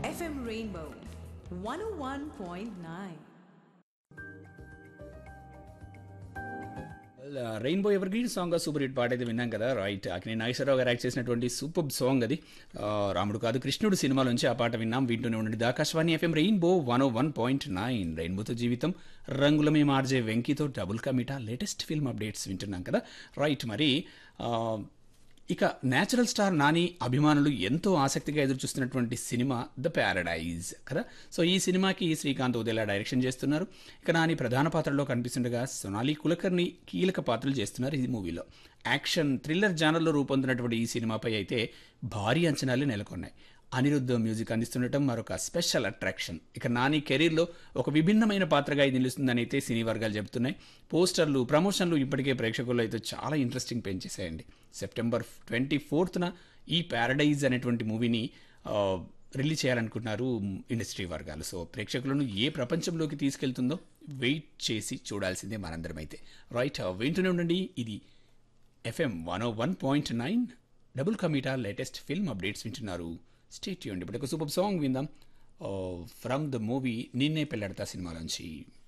FM Rainbow 101.9. Rainbow evergreen song super hit పాట అయితే విన్నాం కదా రైట్ అక్కడ నాగేశ్వరరావు గారు యాక్ట్ చేసినటువంటి సూపర్ సాంగ్ అది ఆ, రాముడు కాదు కృష్ణుడు సినిమా నుంచి ఆ పాట విన్నాం వింటూనే ఉండండి Akashvani FM Rainbow one O one point nine రెయిన్బోతో జీవితం రంగుల మేము ఆర్జే వెంకీతో డబుల్ కమిటా లేటెస్ట్ ఫిల్మ్ అప్డేట్స్ వింటున్నాం కదా రైట్ మరి ఆ, ఇక నేచురల్ స్టార్ నాని అభిమానులు ఎంతో ఆసక్తిగా ఎదురు చూస్తున్నటువంటి సినిమా ద ప్యారడైజ్ కదా సో ఈ సినిమాకి శ్రీకాంత్ ఉదయలా డైరెక్షన్ చేస్తున్నారు ఇక నాని ప్రధాన పాత్రలో కనిపిస్తుండగా సొనాలి కులకర్ణి కీలక పాత్రలు చేస్తున్నారు ఈ మూవీలో యాక్షన్ థ్రిల్లర్ జానర్లో రూపొందినటువంటి ఈ సినిమాపై అయితే భారీ అంచనాలు నెలకొన్నాయి అనిరుద్ధ మ్యూజిక్ అందిస్తుండటం మరొక స్పెషల్ అట్రాక్షన్ ఇక నాని కెరీర్లో ఒక విభిన్నమైన పాత్రగా ఇది నిలుస్తుందని అయితే సినీ వర్గాలు చెబుతున్నాయి పోస్టర్లు ప్రమోషన్లు ఇప్పటికే ప్రేక్షకుల్లో అయితే చాలా ఇంట్రెస్టింగ్ పెంచేసాయండి సెప్టెంబర్ ట్వంటీ ఫోర్త్న ఈ ప్యారడైజ్ అనేటువంటి మూవీని ఆ, రిలీజ్ చేయాలనుకుంటున్నారు ఇండస్ట్రీ వర్గాలు సో ప్రేక్షకులను ఏ ప్రపంచంలోకి తీసుకెళ్తుందో వెయిట్ చేసి చూడాల్సిందే మనందరం అయితే రైట్ వింటూనే ఉండండి ఇది FM one O one point nine double కమీటా లేటెస్ట్ ఫిల్మ్ అప్డేట్స్ వింటున్నారు స్టేట్ ఇప్పుడు ఒక సూపర్ సాంగ్ విందాం from the movie Ninne Pelladatha సినిమాలోంచి